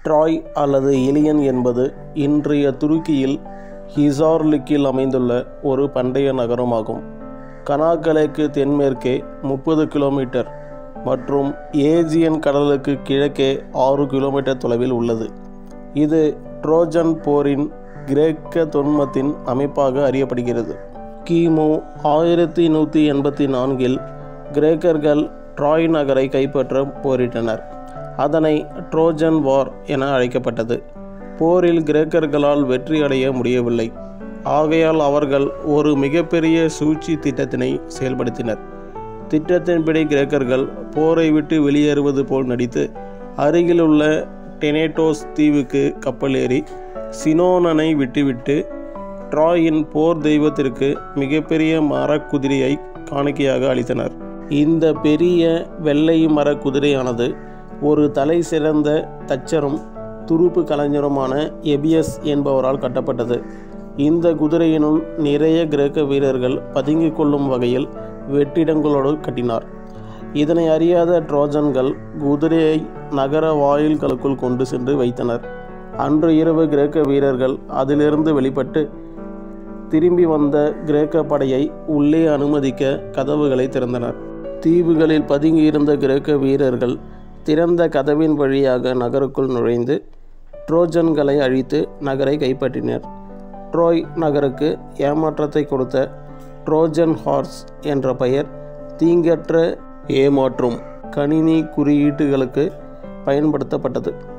TRAI அல்லது alien என்பது இன்றைய துருக்கியில் ஹிசார்லிக்கில் அமைந்துள்ள ஒரு பண்டைய நகரமாகும் கனாக்கலைக்கு தென்மேற்கே முப்பது கிலோமீட்டர் மற்றும் ஏஜியன் கடலுக்கு கிழக்கே ஆறு கிலோமீட்டர் தொலைவில் உள்ளது இது ட்ரோஜன் போரின் கிரேக்க தொன்மத்தின் அமைப்பாக அறியப்படுகிறது கிமு ஆயிரத்தி நூற்றி எண்பத்தி நான்கில் கிரேக்கர்கள் ட்ராய் நகரை கைப்பற்ற போரிட்டனர் அதனை ட்ரோஜன் வார் என அழைக்கப்பட்டது போரில் கிரேக்கர்களால் வெற்றி அடைய முடியவில்லை ஆகையால் அவர்கள் ஒரு மிகப்பெரிய சூழ்ச்சி திட்டத்தினை செயல்படுத்தினர் திட்டத்தின்படி கிரேக்கர்கள் போரை விட்டு வெளியேறுவது போல் நடித்து அருகிலுள்ள டெனேட்டோஸ் தீவுக்கு கப்பல் ஏறி சினோனனை விட்டுவிட்டு ட்ராயின் போர் தெய்வத்திற்கு மிகப்பெரிய மரக்குதிரையை காணிக்கையாக அளித்தனர் இந்த பெரிய வெள்ளை மரக் குதிரையானது ஒரு தலை சிறந்த தச்சரும் துருப்பு கலைஞருமான எபியஸ் என்பவரால் கட்டப்பட்டது இந்த குதிரையினுள் நிறைய கிரேக்க வீரர்கள் பதுங்கிக் கொள்ளும் வகையில் வெற்றிடங்களோடு கட்டினார் இதனை அறியாத ட்ரோஜன்கள் குதிரையை நகர வாயில்களுக்குள் கொண்டு சென்று வைத்தனர் அன்று இரவு கிரேக்க வீரர்கள் அதிலிருந்து வெளிப்பட்டு திரும்பி வந்த கிரேக்க படையை உள்ளே அனுமதிக்க கதவுகளை திறந்தனர் தீவுகளில் பதுங்கியிருந்த கிரேக்க வீரர்கள் திறந்த கதவின் வழியாக நகருக்குள் நுழைந்து ட்ரோஜன்களை அழித்து நகரை கைப்பற்றினர் ட்ரோய் நகருக்கு ஏமாற்றத்தை கொடுத்த ட்ரோஜன் ஹார்ஸ் என்ற பெயர் தீங்கற்ற ஏமாற்றும் கணினி குறியீட்டுகளுக்கு பயன்படுத்தப்பட்டது